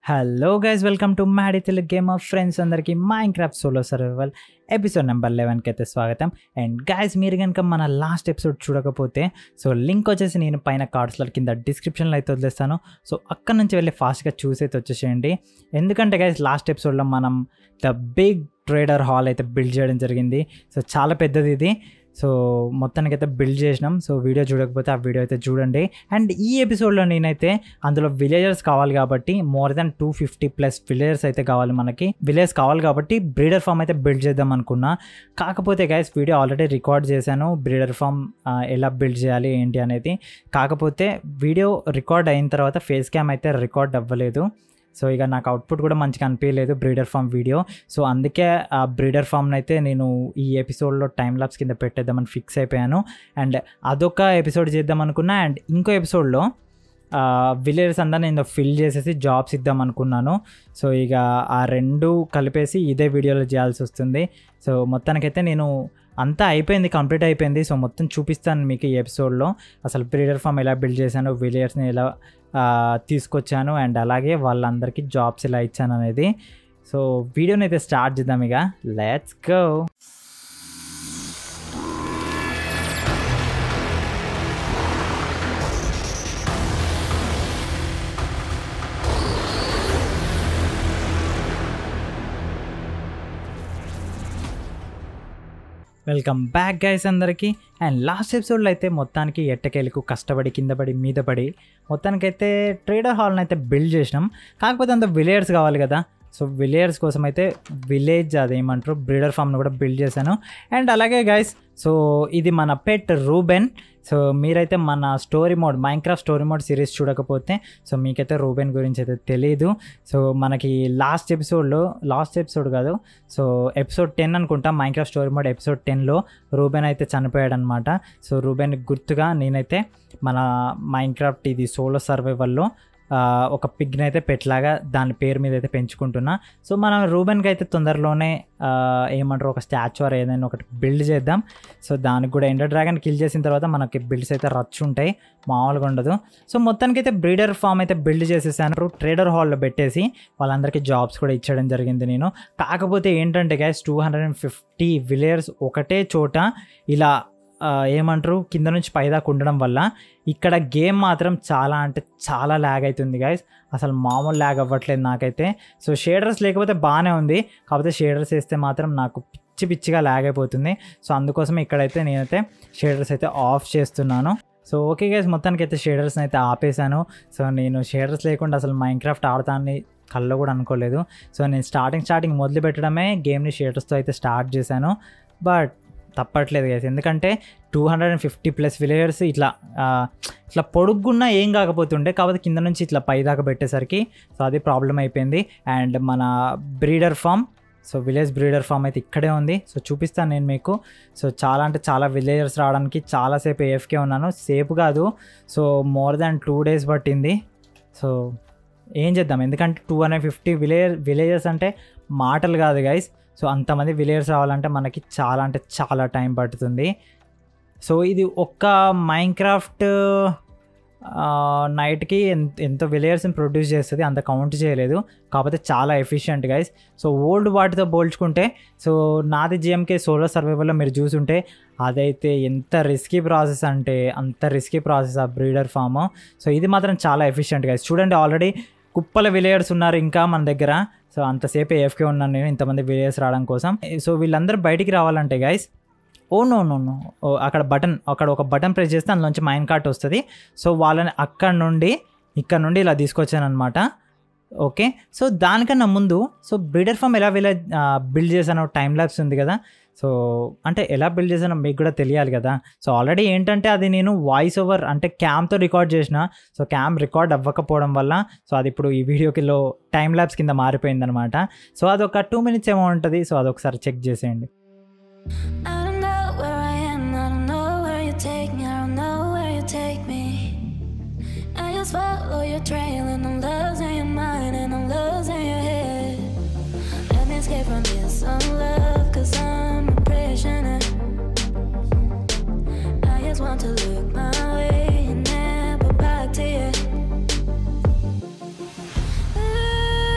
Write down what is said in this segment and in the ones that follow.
Hello guys welcome to Maddy Telugu game of friends అందరికీ Minecraft solo survival episode number లెవెన్కి అయితే స్వాగతం and guys మీరు కనుక మన లాస్ట్ ఎపిసోడ్ చూడకపోతే సో లింక్ వచ్చేసి నేను పైన కార్డ్స్ల కింద డిస్క్రిప్షన్లో అయితే వదిలేస్తాను సో అక్కడ నుంచి వెళ్ళి ఫాస్ట్గా చూసైతే వచ్చేసేయండి ఎందుకంటే గైస్ లాస్ట్ ఎపిసోడ్లో మనం ద బిగ్ ట్రేడర్ హాల్ అయితే బిల్డ్ చేయడం జరిగింది సో చాలా పెద్దది ఇది సో మొత్తానికి అయితే బిల్డ్ చేసినాం సో వీడియో చూడకపోతే ఆ వీడియో అయితే చూడండి అండ్ ఈ ఎపిసోడ్లో నేనైతే అందులో విలేజర్స్ కావాలి కాబట్టి more than two fifty plus villagers అయితే కావాలి మనకి విలేజ్ కావాలి కాబట్టి బ్రీడర్ ఫామ్ అయితే బిల్డ్ చేద్దాం అనుకున్నా కాకపోతే గైస్ వీడియో ఆల్రెడీ రికార్డ్ చేశాను బ్రీడర్ ఫామ్ ఎలా బిల్డ్ చేయాలి ఏంటి అనేది కాకపోతే వీడియో రికార్డ్ అయిన తర్వాత ఫేస్ క్యామ్ అయితే రికార్డ్ అవ్వలేదు సో ఇక నాకు అవుట్పుట్ కూడా మంచిగా అనిపించలేదు బ్రీడర్ ఫామ్ వీడియో సో అందుకే ఆ బ్రీడర్ ఫామ్ని అయితే నేను ఈ ఎపిసోడ్లో టైం లాప్స్ కింద పెట్టేద్దామని ఫిక్స్ అయిపోయాను అండ్ అదొక ఎపిసోడ్ చేద్దాం అనుకున్నా అండ్ ఇంకో ఎపిసోడ్లో విలేజర్స్ అందరూ నేను ఫిల్ చేసేసి జాబ్స్ ఇద్దాం అనుకున్నాను సో ఇక ఆ రెండు కలిపేసి ఇదే వీడియోలో చేయాల్సి వస్తుంది సో మొత్తానికైతే నేను అంతా అయిపోయింది కంప్లీట్ అయిపోయింది సో మొత్తం చూపిస్తాను మీకు ఈ ఎపిసోడ్లో అసలు బ్రీడర్ ఫామ్ ఎలా బిల్డ్ చేశాను విలేజర్స్ని ఎలా తీసుకొచ్చాను అండ్ అలాగే వాళ్ళందరికీ జాబ్స్ ఎలా ఇచ్చాను అనేది సో వీడియోని అయితే స్టార్ట్ చేద్దాం ఇక let's go welcome back guys అందరికీ అండ్ లాస్ట్ ఎపిసోడ్లో అయితే మొత్తానికి ఎట్టకేలకు కష్టపడి కింద పడి మీద పడి మొత్తానికైతే ట్రేడర్ హాల్ని అయితే బిల్డ్ చేసినాం కాకపోతే అంత విలేయర్స్ కావాలి కదా సో విలేయర్స్ కోసం అయితే విలేజ్ అదేమంటారు బ్రీడర్ ఫామ్ను కూడా బిల్డ్ చేశాను అండ్ అలాగే గైస్ సో ఇది మన పెట్ రూబెన్ సో మీరైతే మన story mode Minecraft story mode series చూడకపోతే సో మీకైతే రూబెన్ గురించి అయితే తెలియదు సో మనకి లాస్ట్ ఎపిసోడ్లో లాస్ట్ ఎపిసోడ్ కాదు సో ఎపిసోడ్ టెన్ అనుకుంటా మైన్క్రాఫ్ట్ స్టోరీ మోడ్ ఎపిసోడ్ టెన్లో రూబెన్ అయితే చనిపోయాడు అనమాట సో రూబెన్ గుర్తుగా నేనైతే మన మైన్క్రాఫ్ట్ ఇది సోలో సర్వైవల్లో ఒక పిగ్ని అయితే పెట్టలాగా దాని పేరు మీద అయితే పెంచుకుంటున్నా సో మనం రూబెన్కి అయితే తొందరలోనే ఏమంటారు ఒక స్టాచ్యూ ఆర్ ఏదైనా ఒకటి బిల్డ్ చేద్దాం సో దానికి కూడా ఎండర్ డ్రాగన్ కిల్ చేసిన తర్వాత మనకి బిల్డ్స్ అయితే రచ్చు ఉంటాయి మామూలుగా ఉండదు సో మొత్తానికి అయితే బ్రీడర్ ఫామ్ అయితే బిల్డ్ చేసేసాను ట్రేడర్ హాల్లో పెట్టేసి వాళ్ళందరికీ జాబ్స్ కూడా ఇచ్చడం జరిగింది నేను కాకపోతే ఏంటంటే guys two hundred and fifty villagers ఒకటే చోట ఇలా ఏమంటారు కింద నుంచి పైదాకా ఉండడం వల్ల ఇక్కడ గేమ్ మాత్రం చాలా అంటే చాలా ల్యాగ్ అవుతుంది గాయస్ అసలు మామూలు ల్యాగ్ అవ్వట్లేదు నాకైతే సో షేడర్స్ లేకపోతే బాగానే ఉంది కాకపోతే షేడర్స్ వేస్తే మాత్రం నాకు పిచ్చి పిచ్చిగా ల్యాగ్ అయిపోతుంది సో అందుకోసం ఇక్కడైతే నేనైతే షేడర్స్ అయితే ఆఫ్ చేస్తున్నాను సో ఓకే గైస్ మొత్తానికి అయితే షేడర్స్ని అయితే ఆపేశాను సో నేను షేడర్స్ లేకుండా అసలు మైన్క్రాఫ్ట్ ఆడతాన్ని కల్లో కూడా అనుకోలేదు సో నేను స్టార్టింగ్ స్టార్టింగ్ మొదలు పెట్టడమే గేమ్ని షేడర్స్తో అయితే స్టార్ట్ చేశాను బట్ తప్పట్లేదు గైస్ ఎందుకంటే two hundred and fifty plus villagers ఇట్లా ఇట్లా పొడుగున్నా ఏం కాకపోతుండే కాకపోతే కింద నుంచి ఇట్లా పైదాకా పెట్టేసరికి సో అది ప్రాబ్లం అయిపోయింది అండ్ మన breeder farm so village breeder farm అయితే ఇక్కడే ఉంది సో చూపిస్తాను నేను మీకు సో చాలా అంటే చాలా విలేజర్స్ రావడానికి చాలాసేపు ఏఎఫ్కే ఉన్నాను సేపు కాదు so more than two days పట్టింది సో ఏం చేద్దాం ఎందుకంటే two hundred fifty village villages అంటే మాటలు కాదు గైస్ సో అంతమంది విలేయర్స్ రావాలంటే మనకి చాలా అంటే చాలా టైం పడుతుంది సో ఇది ఒక్క మైన్క్రాఫ్ట్ నైట్కి ఎంత ఎంతో విలేయర్స్ని ప్రొడ్యూస్ చేస్తుంది అంత కౌంట్ చేయలేదు కాకపోతే చాలా ఎఫిషియంట్ గైస్ సో ఓల్డ్ వాటితో పోల్చుకుంటే సో నాది జిఎంకే సోలో సర్వైవల్లో మీరు చూసుంటే అదైతే ఎంత రిస్కీ ప్రాసెస్ అంటే అంత రిస్కీ ప్రాసెస్ ఆ బ్రీడర్ ఫామ్ సో ఇది మాత్రం చాలా ఎఫిషియంట్ గైస్ చూడండి ఆల్రెడీ కుప్పల విలేయర్స్ ఉన్నారు ఇంకా మన దగ్గర సో అంతసేపు ఏఎఫ్కే ఉన్నాను నేను ఇంతమంది విలేయర్స్ రావడం కోసం సో వీళ్ళందరూ బయటికి రావాలంటే guys oh no no no అక్కడ బటన్ అక్కడ ఒక బటన్ ప్రెస్ చేస్తే అందులోంచి మైన్ కార్ట్ వస్తుంది సో వాళ్ళని అక్కడ నుండి ఇక్కడ నుండి ఇలా తీసుకొచ్చాను అనమాట ఓకే సో దానికన్నా ముందు సో బ్రీడర్ ఫామ్ ఎలా ఇలా బిల్డ్ చేశానో టైం ల్యాబ్స్ ఉంది కదా సో అంటే ఎలా బిల్డ్ చేసానో మీకు కూడా తెలియాలి కదా సో ఆల్రెడీ ఏంటంటే అది నేను వాయిస్ ఓవర్ అంటే క్యామ్తో రికార్డ్ చేసిన సో క్యామ్ రికార్డ్ అవ్వకపోవడం వల్ల సో అది ఇప్పుడు ఈ వీడియోకిలో టైం ల్యాబ్స్ కింద మారిపోయింది అనమాట సో అది ఒక టూ మినిట్స్ ఏమో ఉంటుంది సో అదొకసారి చెక్ చేసేయండి Follow your trail and I'm losing your mind and I'm losing your head. Let me escape from this unlove, cause I'm a prisoner. I just want to look my way and never back to you. Ooh,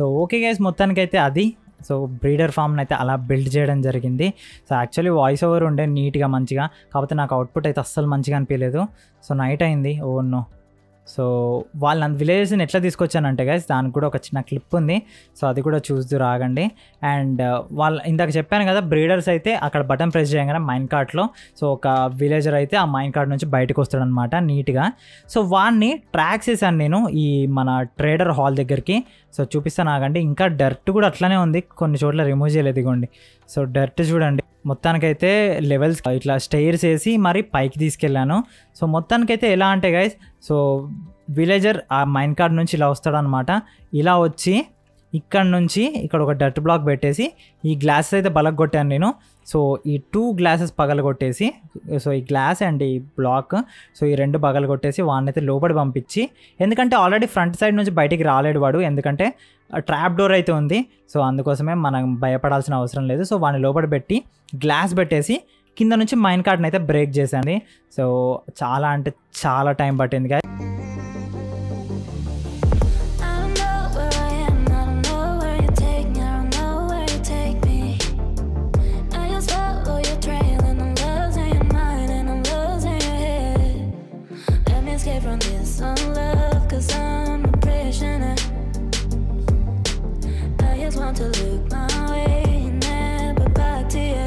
so okay guys మొత్తానికైతే అది so breeder ఫామ్ని అయితే అలా build చేయడం జరిగింది so actually voice over ఉండే నీట్గా మంచిగా కాకపోతే నాకు అవుట్పుట్ అయితే అస్సలు మంచిగా అనిపించలేదు సో నైట్ అయింది ఓ నో సో వాళ్ళ విలేజెస్ని ఎట్లా తీసుకొచ్చానంటే గైస్ దానికి కూడా ఒక చిన్న క్లిప్ ఉంది సో అది కూడా చూస్తూ రాగండి అండ్ వాళ్ళ ఇందాక చెప్పాను కదా బ్రీడర్స్ అయితే అక్కడ బటన్ ప్రెస్ చేయగానే మైన్ కార్ట్లో సో ఒక విలేజర్ అయితే ఆ మైన్ కార్డ్ నుంచి బయటకు వస్తాడనమాట నీట్గా సో వాడిని ట్రాక్ చేశాను నేను ఈ మన ట్రేడర్ హాల్ దగ్గరికి సో చూపిస్తాను ఆగండి ఇంకా డర్ట్ కూడా అట్లానే ఉంది కొన్ని చోట్ల రిమూవ్ చేయలేదు ఇదిగోండి సో డర్ట్ చూడండి మొత్తానికైతే లెవెల్స్ ఇట్లా స్టైర్స్ వేసి మరి పైకి తీసుకెళ్ళాను సో మొత్తానికైతే ఎలా అంటే గైస్ సో విలేజర్ ఆ మైన్ కార్డ్ నుంచి ఇలా వస్తాడనమాట ఇలా వచ్చి ఇక్కడ నుంచి ఇక్కడ ఒక డర్ట్ బ్లాక్ పెట్టేసి ఈ గ్లాసెస్ అయితే బలగొట్టాను నేను సో ఈ టూ గ్లాసెస్ పగలగొట్టేసి సో ఈ గ్లాస్ అండ్ ఈ బ్లాక్ సో ఈ రెండు పగలగొట్టేసి వాడినైతే లోపలి పంపించి ఎందుకంటే ఆల్రెడీ ఫ్రంట్ సైడ్ నుంచి బయటికి రాలేడు వాడు ఎందుకంటే ట్రాప్ డోర్ అయితే ఉంది సో అందుకోసమే మనం భయపడాల్సిన అవసరం లేదు సో వాడిని లోపల పెట్టి గ్లాస్ పెట్టేసి కింద నుంచి మైన్ కార్డ్ని అయితే బ్రేక్ చేశాను సో చాలా అంటే చాలా టైం పట్టింది guys. I don't know where I am, I don't know where you take me, I don't know where you take me. I just follow your trail and I'm losing your mind and I'm losing your head. Let me escape from this unlove, cause I'm a prisoner. I just want to look my way, never back to you.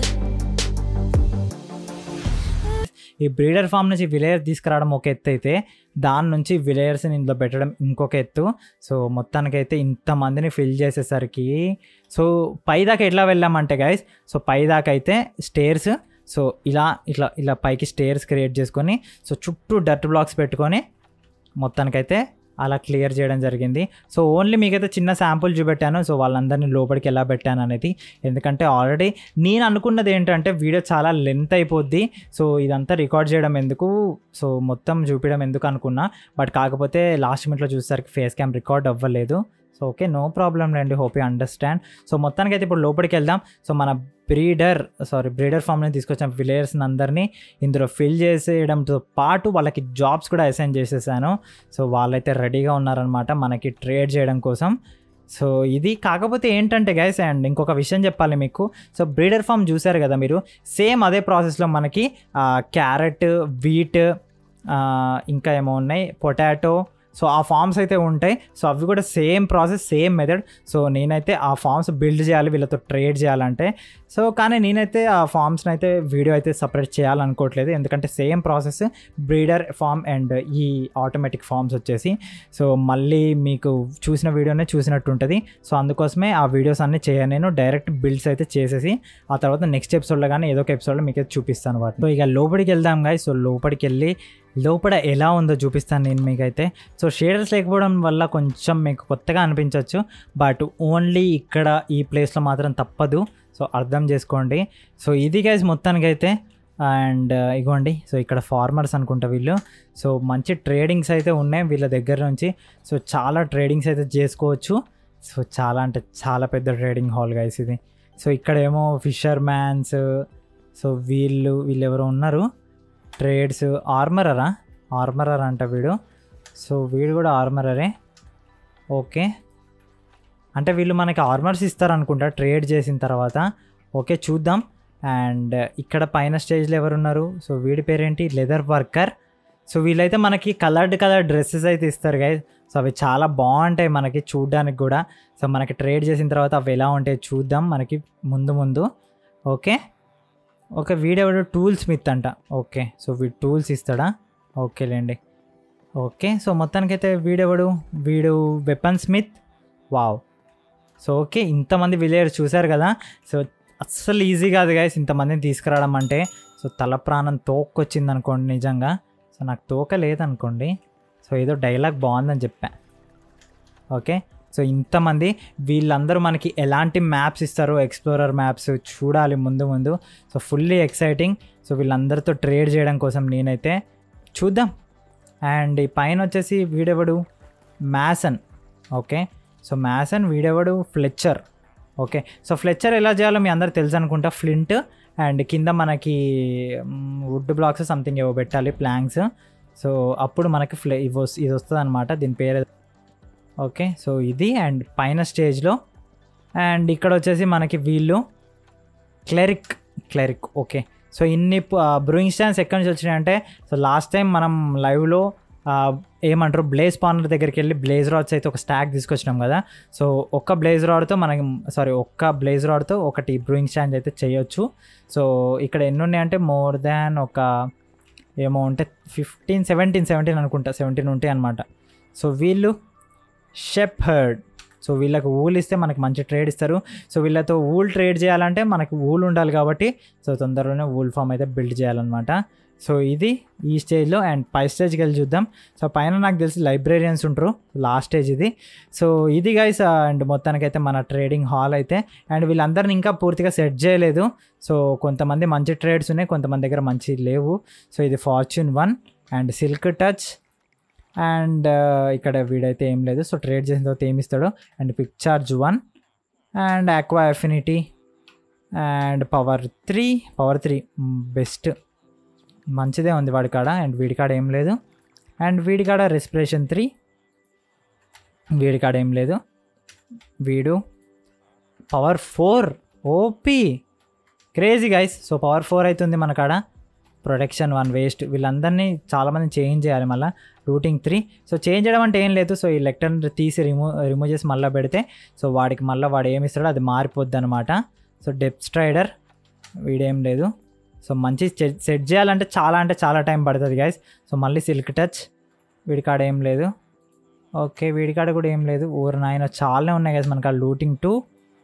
ఈ breeder farm నుంచి విలేయర్ తీసుకురావడం ఒక ఎత్తు అయితే దాని నుంచి విలేయర్స్ని ఇందులో పెట్టడం ఇంకొక ఎత్తు సో మొత్తానికైతే ఇంతమందిని ఫిల్ చేసేసరికి సో పై దాకా ఎట్లా వెళ్ళామంటే గైస్ సో పై దాకా అయితే స్టేర్స్ సో ఇలా ఇట్లా ఇలా పైకి స్టేర్స్ క్రియేట్ చేసుకొని సో చుట్టూ డర్ట్ బ్లాక్స్ పెట్టుకొని మొత్తానికైతే అలా క్లియర్ చేయడం జరిగింది సో ఓన్లీ మీకైతే చిన్న శాంపుల్ చూపెట్టాను సో వాళ్ళందరినీ లోపలికి ఎలా పెట్టాను అనేది ఎందుకంటే ఆల్రెడీ నేను అనుకున్నది ఏంటంటే వీడియో చాలా లెంత్ అయిపోద్ది సో ఇదంతా రికార్డ్ చేయడం ఎందుకు సో మొత్తం చూపించడం ఎందుకు అనుకున్నా బట్ కాకపోతే లాస్ట్ మినిట్లో చూసేసరికి ఫేస్ క్యామ్ రికార్డ్ అవ్వలేదు సో ఓకే నో ప్రాబ్లం రండి హోప్ యూ అండర్స్టాండ్ సో మొత్తానికి అయితే ఇప్పుడు లోపలికి వెళ్దాం సో మన బ్రీడర్ సారీ బ్రీడర్ ఫామ్ని తీసుకొచ్చిన విలేయర్స్ని అందరినీ ఇందులో ఫిల్ చేసేయడంతో పాటు వాళ్ళకి జాబ్స్ కూడా అసైన్ చేసేసాను సో వాళ్ళైతే రెడీగా ఉన్నారనమాట మనకి ట్రేడ్ చేయడం కోసం సో ఇది కాకపోతే ఏంటంటే గైస్ అండ్ ఇంకొక విషయం చెప్పాలి మీకు సో బ్రీడర్ ఫామ్ చూసారు కదా మీరు సేమ్ అదే ప్రాసెస్లో మనకి క్యారెట్ వీట్ ఇంకా ఏమో ఉన్నాయి పొటాటో సో ఆ ఫామ్స్ అయితే ఉంటాయి సో అవి కూడా same process same method so నేనైతే ఆ ఫామ్స్ బిల్డ్ చేయాలి వీళ్ళతో ట్రేడ్ చేయాలంటే సో కానీ నేనైతే ఆ ఫామ్స్ని అయితే వీడియో అయితే సపరేట్ చేయాలనుకోవట్లేదు ఎందుకంటే same process breeder farm and ఈ ఆటోమేటిక్ ఫామ్స్ వచ్చేసి సో మళ్ళీ మీకు చూసిన వీడియోనే చూసినట్టు ఉంటుంది సో అందుకోసమే ఆ వీడియోస్ అన్ని చేయను నేను డైరెక్ట్ బిల్డ్స్ అయితే చేసేసి ఆ తర్వాత నెక్స్ట్ ఎపిసోడ్లో కానీ ఏదో ఒక ఎపిసోడ్లో మీకు అయితే చూపిస్తాను వాటి సో ఇక లోపలికి వెళ్దాం గాయ సో లోపలికి వెళ్ళి లోపల ఎలా ఉందో చూపిస్తాను నేను మీకైతే సో షేడర్స్ లేకపోవడం వల్ల కొంచెం మీకు కొత్తగా అనిపించవచ్చు బట్ ఓన్లీ ఇక్కడ ఈ ప్లేస్లో మాత్రం తప్పదు సో అర్థం చేసుకోండి సో ఇది గైజ్ మొత్తానికైతే అండ్ ఇగోండి సో ఇక్కడ ఫార్మర్స్ అనుకుంటా వీళ్ళు సో మంచి ట్రేడింగ్స్ అయితే ఉన్నాయి వీళ్ళ దగ్గర నుంచి సో చాలా ట్రేడింగ్స్ అయితే చేసుకోవచ్చు సో చాలా అంటే చాలా పెద్ద ట్రేడింగ్ హాల్ గైస్ ఇది సో ఇక్కడేమో ఫిషర్ మ్యాన్స్ సో వీళ్ళు వీళ్ళు ఎవరో ఉన్నారు ట్రేడ్స్ ఆర్మరరా ఆర్మరర్ అంట వీడు సో వీడు కూడా ఆర్మరరే ఓకే అంటే వీళ్ళు మనకి ఆర్మర్స్ ఇస్తారనుకుంటా ట్రేడ్ చేసిన తర్వాత ఓకే చూద్దాం అండ్ ఇక్కడ పైన స్టేజ్లో ఎవరున్నారు సో వీడి పేరేంటి లెదర్ వర్కర్ సో వీళ్ళైతే మనకి కలర్డ్ కలర్ డ్రెస్సెస్ అయితే ఇస్తారు గైస్ సో అవి చాలా బాగుంటాయి మనకి చూడడానికి కూడా సో మనకి ట్రేడ్ చేసిన తర్వాత అవి ఎలా ఉంటాయి చూద్దాం మనకి ముందు ముందు ఓకే ఓకే వీడెవడు టూల్ స్మిత్ అంట ఓకే సో వీడు టూల్స్ ఇస్తాడా ఓకేలేండి ఓకే సో మొత్తానికైతే వీడెవడు వీడు weaponsmith wow so okay ఇంతమంది విలేయర్స్ చూశారు కదా సో అస్సలు ఈజీ కాదు గైస్ ఇంతమందిని తీసుకురావడం అంటే సో తల ప్రాణం తోక్కొచ్చింది అనుకోండి నిజంగా సో నాకు తోక లేదనుకోండి సో ఏదో డైలాగ్ బాగుందని చెప్పా ఓకే సో ఇంతమంది వీళ్ళందరూ మనకి ఎలాంటి మ్యాప్స్ ఇస్తారో ఎక్స్ప్లోరర్ మ్యాప్స్ చూడాలి ముందు ముందు సో ఫుల్లీ ఎక్సైటింగ్ సో వీళ్ళందరితో ట్రేడ్ చేయడం కోసం నేనైతే చూద్దాం అండ్ ఈ పైన వచ్చేసి వీడెవడు మ్యాసన్ ఓకే సో మ్యాసన్ వీడెవడు ఫ్లెచ్చర్ ఓకే సో ఫ్లెచ్చర్ ఎలా చేయాలో మీ అందరు తెలుసు అనుకుంటా ఫ్లింట్ అండ్ కింద మనకి వుడ్ బ్లాక్స్ సంథింగ్ ఏవో పెట్టాలి ప్లాంక్స్ సో అప్పుడు మనకి ఫ్లె ఇవి వస్- ఇది వస్తుంది అనమాట దీని పేరు ఓకే సో ఇది అండ్ పైన స్టేజ్లో అండ్ ఇక్కడ వచ్చేసి మనకి వీళ్ళు క్లెరిక్ క్లెరిక్ ఓకే సో ఇన్ని బ్రూయింగ్ స్టాండ్స్ ఎక్కడి నుంచి వచ్చినాయంటే సో లాస్ట్ టైం మనం లైవ్లో ఏమంటారు బ్లేజ్ పార్నర్ దగ్గరికి వెళ్ళి బ్లేజ్ రాడ్స్ అయితే ఒక స్టాక్ తీసుకొచ్చినాం కదా సో ఒక్క బ్లేజ్ రాడ్తో మనం సారీ ఒక్క బ్లేజ్ రాడ్తో ఒకటి బ్రూయింగ్ స్టాండ్ అయితే చేయొచ్చు సో ఇక్కడ ఎన్ని ఉన్నాయంటే మోర్ దాన్ ఒక ఏమో ఉంటే ఫిఫ్టీన్ సెవెంటీన్ సెవెంటీన్ అనుకుంటా సెవెంటీన్ ఉంటాయి అనమాట సో వీళ్ళు షెప్హర్డ్ సో వీళ్ళకి ఊల్ ఇస్తే మనకి మంచి ట్రేడ్ ఇస్తారు సో వీళ్ళతో ఊల్ ట్రేడ్ చేయాలంటే మనకి ఊల్ ఉండాలి కాబట్టి సో తొందరలోనే ఊల్ ఫామ్ అయితే బిల్డ్ చేయాలన్నమాట సో ఇది ఈ స్టేజ్లో అండ్ పై స్టేజ్కి వెళ్ళి చూద్దాం సో పైన నాకు తెలిసి లైబ్రేరియన్స్ ఉంటారు లాస్ట్ స్టేజ్ ఇది సో ఇది గైస్ అండ్ మొత్తానికైతే మన ట్రేడింగ్ హాల్ అయితే అండ్ వీళ్ళందరిని ఇంకా పూర్తిగా సెట్ చేయలేదు సో కొంతమంది మంచి ట్రేడ్స్ ఉన్నాయి కొంతమంది దగ్గర మంచి లేవు సో ఇది fortune one and silk touch and ఇక్కడ వీడైతే ఏం లేదు సో ట్రేడ్ చేసిన తర్వాత ఏమి ఇస్తాడు and quick charge one and aqua affinity and power three power three best మంచిదే ఉంది వాడి కాడ అండ్ వీడి కాడ ఏం లేదు అండ్ వీడి కాడ రెస్పిరేషన్ త్రీ వీడి కాడ ఏం లేదు వీడు power four OP crazy guys so power four అవుతుంది మన కాడ ప్రొటెక్షన్ వన్ వేస్ట్ వీళ్ళందరినీ చాలామంది చేంజ్ చేయాలి మళ్ళీ రూటింగ్ త్రీ సో చేంజ్ చేయడం అంటే ఏం లేదు సో ఈ లెక్టర్ తీసి రిమూవ్ రిమూవ్ చేసి మళ్ళీ పెడితే సో వాడికి మళ్ళీ వాడు ఏమి ఇస్తాడో అది మారిపోద్ది అనమాట సో డెప్ స్ట్రైడర్ వీడేం లేదు సో మంచి సెట్ చేయాలంటే చాలా అంటే చాలా టైం పడుతుంది గైస్ సో మళ్ళీ సిల్క్ టచ్ వీడి కాడ ఏం లేదు ఓకే వీడి కాడ కూడా ఏం లేదు ఊరు నాయన చాలానే ఉన్నాయి గైస్ మనకాడ లూటింగ్ టూ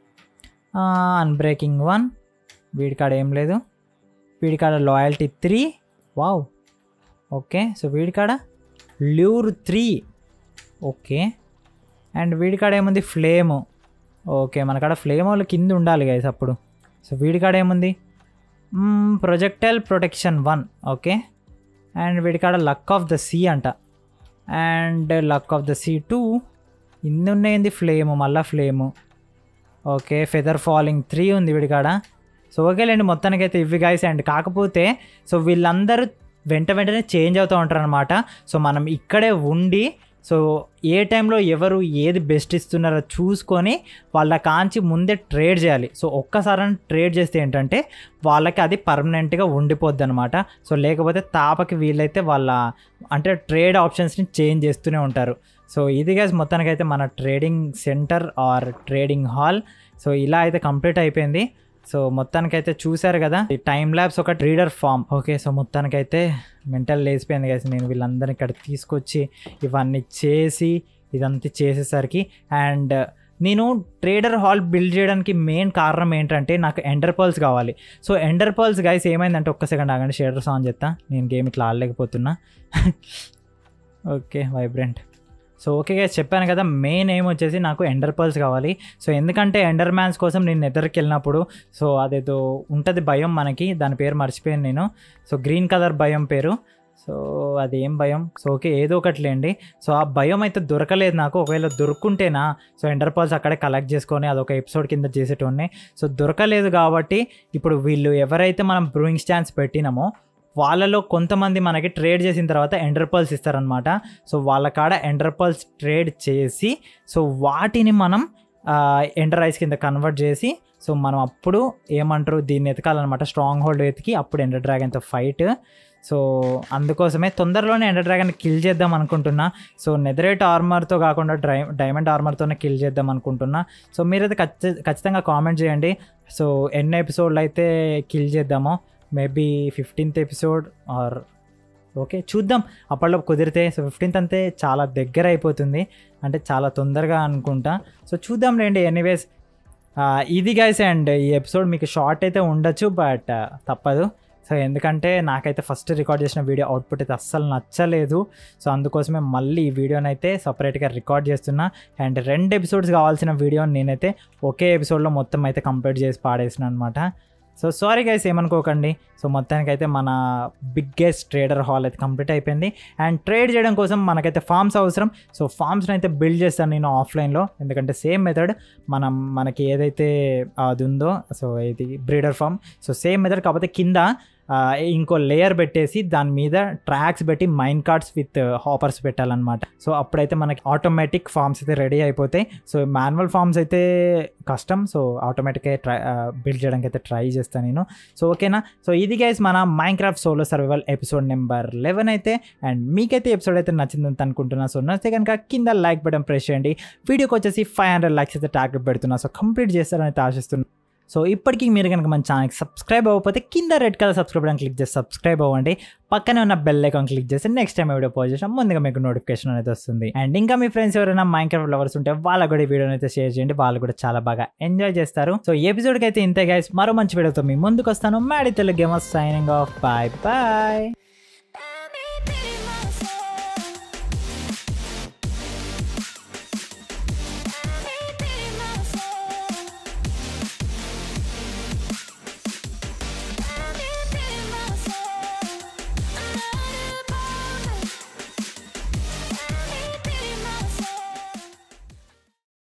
అన్బ్రేకింగ్ వన్ వీడి కాడ ఏం లేదు వీడి కాడ loyalty three wow okay so వీడి కాడ ల్యూర్ త్రీ ఓకే అండ్ వీడి కాడ ఏముంది ఫ్లేమ్ ఓకే మన కాడ ఫ్లేమ్ వాళ్ళు కింద ఉండాలి గైస్ అప్పుడు సో వీడి కాడ ఏముంది projectile protection one okay and వీడి కాడ లక్ ఆఫ్ ద సీ అంట and luck of the sea two ఇన్ని ఉన్నాయింది ఫ్లేమ్ మళ్ళా flame okay feather falling three ఉంది వీడి కాడ సో ఓకేలేండి మొత్తానికైతే ఇవి గాయస్ అండ్ కాకపోతే సో వీళ్ళందరూ వెంట వెంటనే చేంజ్ అవుతూ ఉంటారు అనమాట సో మనం ఇక్కడే ఉండి సో ఏ టైంలో ఎవరు ఏది బెస్ట్ ఇస్తున్నారో చూసుకొని వాళ్ళ కాంచి ముందే ట్రేడ్ చేయాలి సో ఒక్కసారి ట్రేడ్ చేస్తే ఏంటంటే వాళ్ళకి అది పర్మనెంట్గా ఉండిపోద్ది అనమాట సో లేకపోతే తాపకి వీళ్ళైతే వాళ్ళ అంటే ట్రేడ్ ఆప్షన్స్ని చేంజ్ చేస్తూనే ఉంటారు సో ఇది గైస్ మొత్తానికైతే మన trading centre or trading hall so ఇలా అయితే కంప్లీట్ అయిపోయింది సో మొత్తానికైతే చూశారు కదా ఈ టైం ల్యాబ్స్ ఒక రీడర్ ఫామ్ ఓకే సో మొత్తానికైతే మెంటల్ లేసిపోయింది కదా నేను వీళ్ళందరినీ ఇక్కడ తీసుకొచ్చి ఇవన్నీ చేసి ఇదంతా చేసేసరికి అండ్ నేను ట్రేడర్ హాల్ బిల్డ్ చేయడానికి మెయిన్ కారణం ఏంటంటే నాకు ఎండర్ పర్ల్స్ కావాలి సో ఎండర్ పర్ల్స్ గైస్ ఏమైందంటే ఒక్క సెకండ్ ఆగండి షేడర్ సాంగ్ చెప్తా నేను గేమ్ ఇట్లా ఆడలేకపోతున్నా okay vibrant so okay guys చెప్పాను కదా మెయిన్ ఏం వచ్చేసి నాకు ఎండర్ పర్ల్స్ కావాలి సో ఎందుకంటే ఎండర్ మ్యాన్స్ కోసం నేను నిద్రకి వెళ్ళినప్పుడు సో అదేదో ఉంటుంది భయం మనకి దాని పేరు మర్చిపోయాను నేను సో గ్రీన్ కలర్ భయం పేరు సో అది ఏం భయం సో ఓకే ఏదో ఒకటి లేండి సో ఆ భయం అయితే దొరకలేదు నాకు ఒకవేళ దొరుకుంటేనా సో ఎండర్ పర్ల్స్ అక్కడే కలెక్ట్ చేసుకొని అదొక ఎపిసోడ్ కింద చేసేటోడిని సో దొరకలేదు కాబట్టి ఇప్పుడు వీళ్ళు ఎవరైతే మనం బ్రూయింగ్ స్టాండ్స్ పెట్టినామో వాళ్ళలో కొంతమంది మనకి ట్రేడ్ చేసిన తర్వాత ఎండర్పల్స్ ఇస్తారనమాట సో వాళ్ళ కాడ ఎండర్పల్స్ ట్రేడ్ చేసి సో వాటిని మనం ఎండర్ ఐస్ కింద కన్వర్ట్ చేసి సో మనం అప్పుడు ఏమంటారు దీన్ని ఎతకాలన్నమాట స్ట్రాంగ్ హోల్డ్ ఎతికి అప్పుడు ఎండర్ డ్రాగన్తో ఫైట్ సో అందుకోసమే తొందరలోనే ఎండర్ డ్రాగన్ కిల్ చేద్దాం అనుకుంటున్నా సో నెదరేట్ ఆర్మర్తో కాకుండా డ్రై డైమండ్ ఆర్మర్తోనే కిల్ చేద్దాం అనుకుంటున్నా సో మీరైతే ఖచ్చి ఖచ్చితంగా కామెంట్ చేయండి సో ఎన్ని ఎపిసోడ్లు అయితే కిల్ చేద్దామో maybe fifteenth episode or okay చూద్దాం అప్పట్లో కుదిరితే సో ఫిఫ్టీన్త్ అంతే చాలా దగ్గర అయిపోతుంది అంటే చాలా తొందరగా అనుకుంటా సో చూద్దాం లేండి ఎనీవేస్ ఇది గైస్ అండ్ ఈ ఎపిసోడ్ మీకు షార్ట్ అయితే ఉండొచ్చు బట్ తప్పదు సో ఎందుకంటే నాకైతే ఫస్ట్ రికార్డ్ చేసిన వీడియో అవుట్పుట్ అయితే అస్సలు నచ్చలేదు సో అందుకోసమే మళ్ళీ ఈ వీడియోని అయితే సపరేట్గా రికార్డ్ చేస్తున్నా అండ్ రెండు ఎపిసోడ్స్ కావాల్సిన వీడియోని నేనైతే ఒకే ఎపిసోడ్లో మొత్తం అయితే కంప్లీట్ చేసి పాడేసిన అనమాట సో సారీ గైస్ ఏమనుకోకండి సో మొత్తానికైతే మన బిగ్గెస్ట్ ట్రేడర్ హాల్ అయితే కంప్లీట్ అయిపోయింది అండ్ ట్రేడ్ చేయడం కోసం మనకైతే ఫామ్స్ అవసరం సో ఫామ్స్ని అయితే బిల్డ్ చేస్తాను నేను ఆఫ్లైన్లో ఎందుకంటే సేమ్ మెథడ్ మనం మనకి ఏదైతే అది ఉందో సో ఇది breeder farm so same method కాకపోతే కింద ఆ, ఇంకో లేయర్ పెట్టేసి దాని మీద ట్రాక్స్ పెట్టి మైన్ కార్డ్స్ విత్ హాపర్స్ పెట్టాలన్నమాట సో అప్పుడైతే మనకి ఆటోమేటిక్ ఫార్మ్స్ అయితే రెడీ అయిపోతాయి సో మాన్యువల్ ఫార్మ్స్ అయితే కష్టం సో ఆటోమేటిక్గా ట్రై బిల్డ్ చేయడానికి అయితే ట్రై చేస్తాను నేను సో ఓకేనా సో ఇది గైస్ మన Minecraft solo survival episode number eleven అయితే అండ్ మీకైతే ఎపిసోడ్ అయితే నచ్చిందని అనుకుంటున్నా సో నచ్చితే కనుక కింద లైక్ బటన్ ప్రెస్ చేయండి వీడియోకి వచ్చేసి ఫైవ్ హండ్రెడ్ లైక్స్ అయితే టార్గెట్ పెడుతున్నా సో కంప్లీట్ చేస్తారని అయితే ఆశిస్తున్నాను సో ఇప్పటికీ మీరు కనుక మన ఛానల్కి సబ్స్క్రైబ్ అవ్వకపోతే కింద red colour subscribe button click చేసి సబ్స్క్రైబ్ అవ్వండి పక్కనే ఉన్న బెల్ ఐకాన్ క్లిక్ చేసి నెక్స్ట్ టైం వీడియో పోస్ట్ చేసినా ముందుగా మీకు నోటిఫికేషన్ అనేది వస్తుంది అండ్ ఇంకా మీ ఫ్రెండ్స్ ఎవరైనా మైండ్ క్రాఫ్ట్ లవర్స్ ఉంటే వాళ్ళకు కూడా ఈ వీడియోని అయితే షేర్ చేయండి వాళ్ళు కూడా చాలా బాగా ఎంజాయ్ చేస్తారు సో ఈ ఎపిసోడ్కి అయితే ఇంతే గైస్ మరో మంచి వీడియోతో మీ ముందుకు వస్తాను Maddy Telugu gamers signing off bye bye